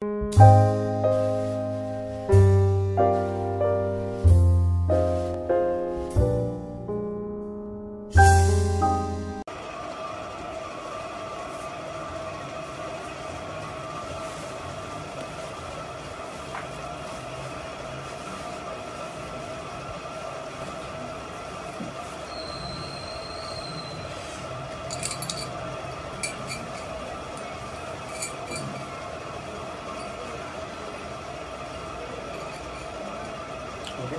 Okay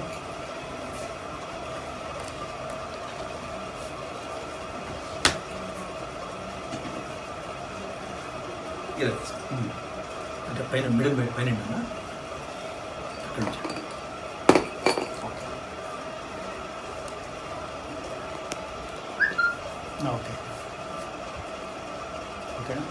ఇలా తీసుకో. అంటే పైన మిడిల్ పై- పైన ఉన్నా అక్కడ నుంచి ఓకే ఓకేనా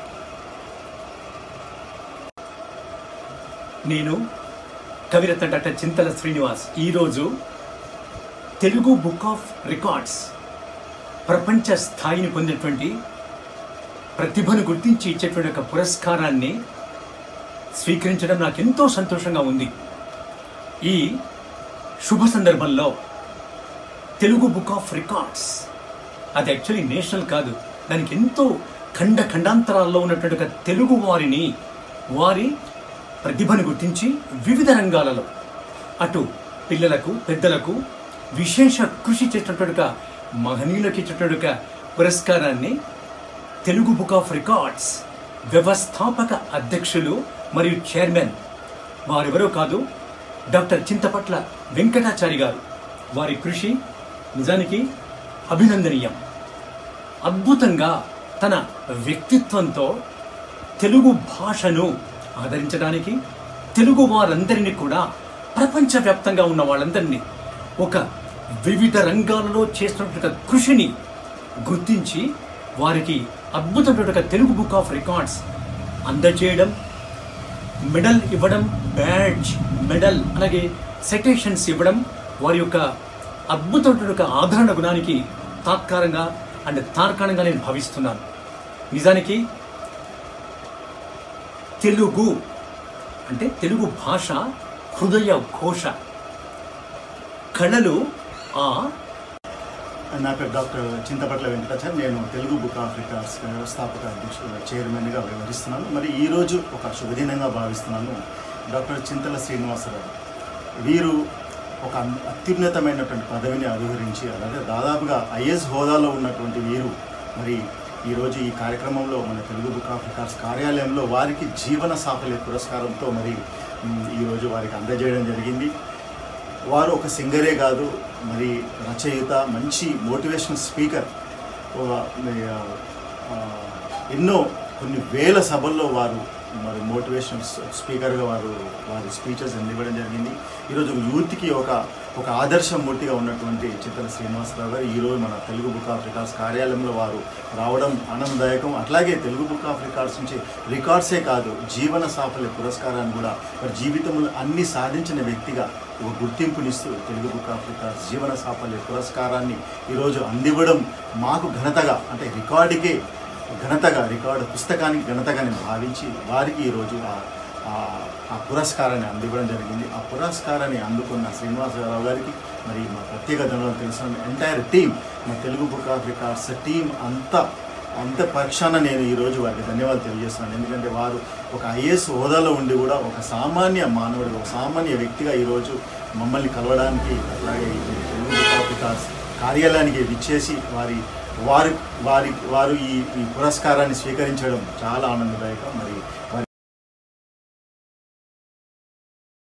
నేను కవిరత్న డాక్టర్ చింతల శ్రీనివాస్ ఈరోజు తెలుగు బుక్ ఆఫ్ రికార్డ్స్ ప్రపంచ స్థాయిని పొందినటువంటి ప్రతిభను గుర్తించి ఇచ్చేటువంటి ఒక పురస్కారాన్ని స్వీకరించడం నాకు ఎంతో సంతోషంగా ఉంది ఈ శుభ సందర్భంలో తెలుగు బుక్ ఆఫ్ రికార్డ్స్ అది యాక్చువల్లీ నేషనల్ కాదు దానికి ఎంతో ఖండ ఖండాంతరాల్లో ఉన్నటువంటి ఒక తెలుగు వారిని వారి ప్రతిభను గుర్తించి వివిధ రంగాలలో అటు పిల్లలకు పెద్దలకు విశేష కృషి చేసినటువంటి ఒక మహనీయులకు ఇచ్చినటువంటి ఒక పురస్కారాన్ని తెలుగు బుక్ ఆఫ్ రికార్డ్స్ వ్యవస్థాపక అధ్యక్షులు మరియు చైర్మన్ వారెవరో కాదు డాక్టర్ చింతపట్ల వెంకటాచారి గారు వారి కృషి నిజానికి అభినందనీయం అద్భుతంగా తన వ్యక్తిత్వంతో తెలుగు భాషను ఆదరించడానికి తెలుగు వారందరినీ కూడా ప్రపంచవ్యాప్తంగా ఉన్న వాళ్ళందరినీ ఒక వివిధ రంగాలలో చేస్తున్నటువంటి కృషిని గుర్తించి వారికి అద్భుతమైన తెలుగు బుక్ ఆఫ్ రికార్డ్స్ అందజేయడం మెడల్ ఇవ్వడం బ్యాడ్జ్ మెడల్ అలాగే సెటేషన్స్ ఇవ్వడం వారి యొక్క అద్భుతమైన ఒక ఆదరణ గుణానికి తాత్కారంగా అండ్ తార్కాణంగా నేను భావిస్తున్నాను నిజానికి తెలుగు అంటే తెలుగు భాష హృదయ ఘోష కళలు ఆ నా పేరు డాక్టర్ చింతపట్ల వెంకటాచారి నేను తెలుగు బుక్ ఆఫ్ రికార్డ్స్ వ్యవస్థాపక అధ్యక్షుడు చైర్మన్గా వ్యవహరిస్తున్నాను మరి ఈరోజు ఒక శుభదినంగా భావిస్తున్నాను డాక్టర్ చింతల శ్రీనివాసరావు వీరు ఒక అత్యున్నతమైనటువంటి పదవిని అధిగరించి అలాగే దాదాపుగా ఐఎస్ హోదాలో ఉన్నటువంటి వీరు మరి ఈరోజు ఈ కార్యక్రమంలో మన తెలుగు బుక్ ఆఫ్ రికార్డ్స్ కార్యాలయంలో వారికి జీవన సాఫల్య పురస్కారంతో మరి మ్, ఈరోజు వారికి అందజేయడం జరిగింది వారు ఒక సింగరే కాదు మరి రచయిత మంచి మోటివేషనల్ స్పీకర్ ఒక- మరి, ఆ, ఆ, ఎన్నో కొన్ని వేల సభల్లో వారు మరి మోటివేషనల్ స్పీకర్గా వారు వారి స్పీచెస్ ఇవ్వడం జరిగింది ఈరోజు యూత్కి ఒక ఒక ఆదర్శమూర్తిగా ఉన్నటువంటి చిత్తల శ్రీనివాసరావు గారు ఈరోజు మన తెలుగు బుక్ ఆఫ్ రికార్డ్స్ కార్యాలయంలో వారు రావడం ఆనందదాయకం అట్లాగే తెలుగు బుక్ ఆఫ్ రికార్డ్స్ నుంచి రికార్డ్సే కాదు జీవన సాఫల్య పురస్కారాన్ని కూడా మరి జీవితంలో అన్ని సాధించిన వ్యక్తిగా ఒక గుర్తింపునిస్తూ తెలుగు బుక్ ఆఫ్ రికార్డ్స్ జీవన సాఫల్య పురస్కారాన్ని ఈరోజు అందివ్వడం మాకు ఘనతగా అంటే రికార్డుకే ఘనతగా రికార్డు పుస్తకానికి ఘనతగా నేను భావించి వారికి ఈరోజు ఆ- ఆ- ఆ పురస్కారాన్ని అందివ్వడం జరిగింది ఆ పురస్కారాన్ని అందుకున్న శ్రీనివాసరావు గారికి మరి మా ప్రత్యేక ధన్యవాదాలు తెలుసు ఎంటైర్ టీం మా Telugu book of records team అంతా అంత పక్షాన నేను ఈరోజు వారికి ధన్యవాదాలు తెలియజేస్తున్నాను ఎందుకంటే వారు ఒక ఐఏఎస్ హోదాలో ఉండి కూడా ఒక సామాన్య మానవుడు ఒక సామాన్య వ్యక్తిగా ఈరోజు మమ్మల్ని కలవడానికి అట్లాగే ఈ తెలుగు బుక్ ఆఫ్ రికార్డ్స్ కార్యాలయానికి విచ్చేసి వారి వారి వారి వారు ఈ ఈ పురస్కారాన్ని స్వీకరించడం చాలా ఆనందదాయకం మరి వారి